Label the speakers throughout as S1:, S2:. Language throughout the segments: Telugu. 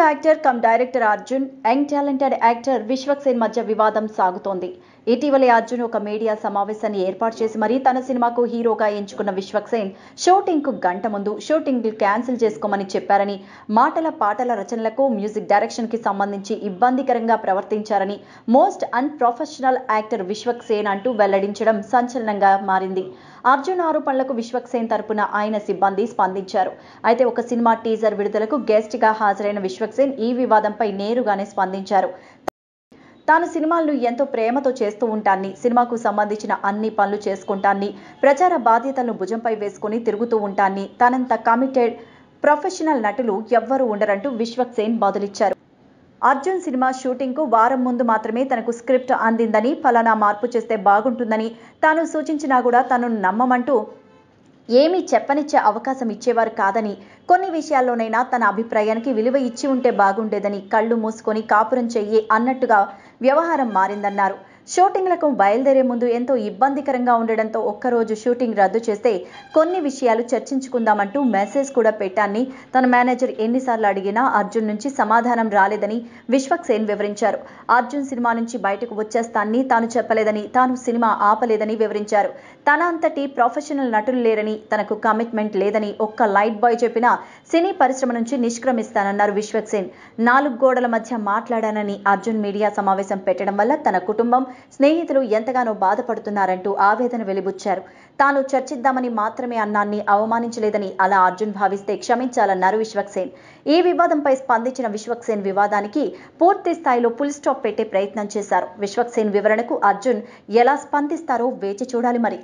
S1: Actor cum director Arjun young talented actor Vishwaksen మధ్య వివాదం సాగుతోంది ఇటీవలే అర్జున్ ఒక మీడియా సమావేశాన్ని ఏర్పాటు చేసి మరీ తన సినిమాకు హీరోగా ఎంచుకున్న విశ్వక్సేన్ షూటింగ్ కు గంట ముందు షూటింగ్ క్యాన్సిల్ చేసుకోమని చెప్పారని మాటల పాటల రచనలకు మ్యూజిక్ డైరెక్షన్ కి సంబంధించి ఇబ్బందికరంగా ప్రవర్తించారని మోస్ట్ అన్ప్రొఫెషనల్ యాక్టర్ విశ్వక్సేన్ అంటూ వెల్లడించడం సంచలనంగా మారింది అర్జున్ ఆరోపణలకు విశ్వక్సేన్ తరపున ఆయన సిబ్బంది స్పందించారు అయితే ఒక సినిమా టీజర్ విడుదలకు గెస్ట్ గా హాజరైన విశ్వక్సేన్ ఈ వివాదంపై నేరుగానే స్పందించారు తాను సినిమాలను ఎంతో ప్రేమతో చేస్తూ ఉంటాన్ని సినిమాకు సంబంధించిన అన్ని పనులు చేసుకుంటాన్ని ప్రచార బాధ్యతలను భుజంపై వేసుకుని తిరుగుతూ ఉంటాన్ని తనంత కమిటెడ్ ప్రొఫెషనల్ నటులు ఎవ్వరూ ఉండరంటూ విశ్వక్సేన్ బదులిచ్చారు అర్జున్ సినిమా షూటింగ్ కు వారం ముందు మాత్రమే తనకు స్క్రిప్ట్ అందిందని ఫలానా మార్పు చేస్తే బాగుంటుందని తాను సూచించినా కూడా తను నమ్మమంటూ ఏమీ చెప్పనిచ్చే అవకాశం ఇచ్చేవారు కాదని కొన్ని విషయాల్లోనైనా తన అభిప్రాయానికి విలువ ఇచ్చి ఉంటే బాగుండేదని కళ్ళు మూసుకొని కాపురం చెయ్యి అన్నట్టుగా వ్యవహారం మారిందన్నారు షూటింగ్లకు బయలుదేరే ముందు ఎంతో ఇబ్బందికరంగా ఉండడంతో ఒక్కరోజు షూటింగ్ రద్దు చేస్తే కొన్ని విషయాలు చర్చించుకుందామంటూ మెసేజ్ కూడా పెట్టాన్ని తన మేనేజర్ ఎన్నిసార్లు అడిగినా అర్జున్ నుంచి సమాధానం రాలేదని విశ్వక్సేన్ వివరించారు అర్జున్ సినిమా నుంచి బయటకు వచ్చేస్తాన్ని తాను చెప్పలేదని తాను సినిమా ఆపలేదని వివరించారు తన అంతటి ప్రొఫెషనల్ నటులు లేరని తనకు కమిట్మెంట్ లేదని ఒక్క లైట్ బాయ్ చెప్పినా సినీ పరిశ్రమ నుంచి నిష్క్రమిస్తానన్నారు విశ్వక్సేన్ నాలుగు గోడల మధ్య మాట్లాడానని అర్జున్ మీడియా సమావేశం పెట్టడం వల్ల తన కుటుంబం స్నేహితులు ఎంతగానో బాధపడుతున్నారంటూ ఆవేదన వెలిబుచ్చారు తాను చర్చిద్దామని మాత్రమే అన్నాన్ని అవమానించలేదని అలా అర్జున్ భావిస్తే క్షమించాలన్నారు విశ్వక్సేన్ ఈ వివాదంపై స్పందించిన విశ్వక్సేన్ వివాదానికి పూర్తి స్థాయిలో ఫుల్ స్టాప్ పెట్టే ప్రయత్నం చేశారు విశ్వక్సేన్ వివరణకు అర్జున్ ఎలా స్పందిస్తారో వేచి చూడాలి మరి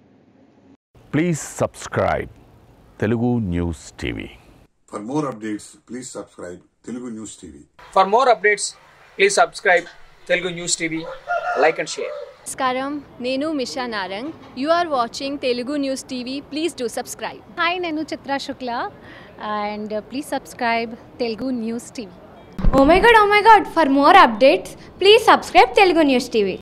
S2: please subscribe Telugu news TV
S3: For more updates, please subscribe Telugu News TV.
S4: For more updates, please subscribe Telugu News TV, like and share.
S5: నమస్కారం నేను Misha Narang you are watching Telugu news TV please do subscribe
S6: hi నేను Chitra Shukla and please subscribe Telugu news TV
S7: Oh my god, oh my god, for more updates, please subscribe Telugu News TV.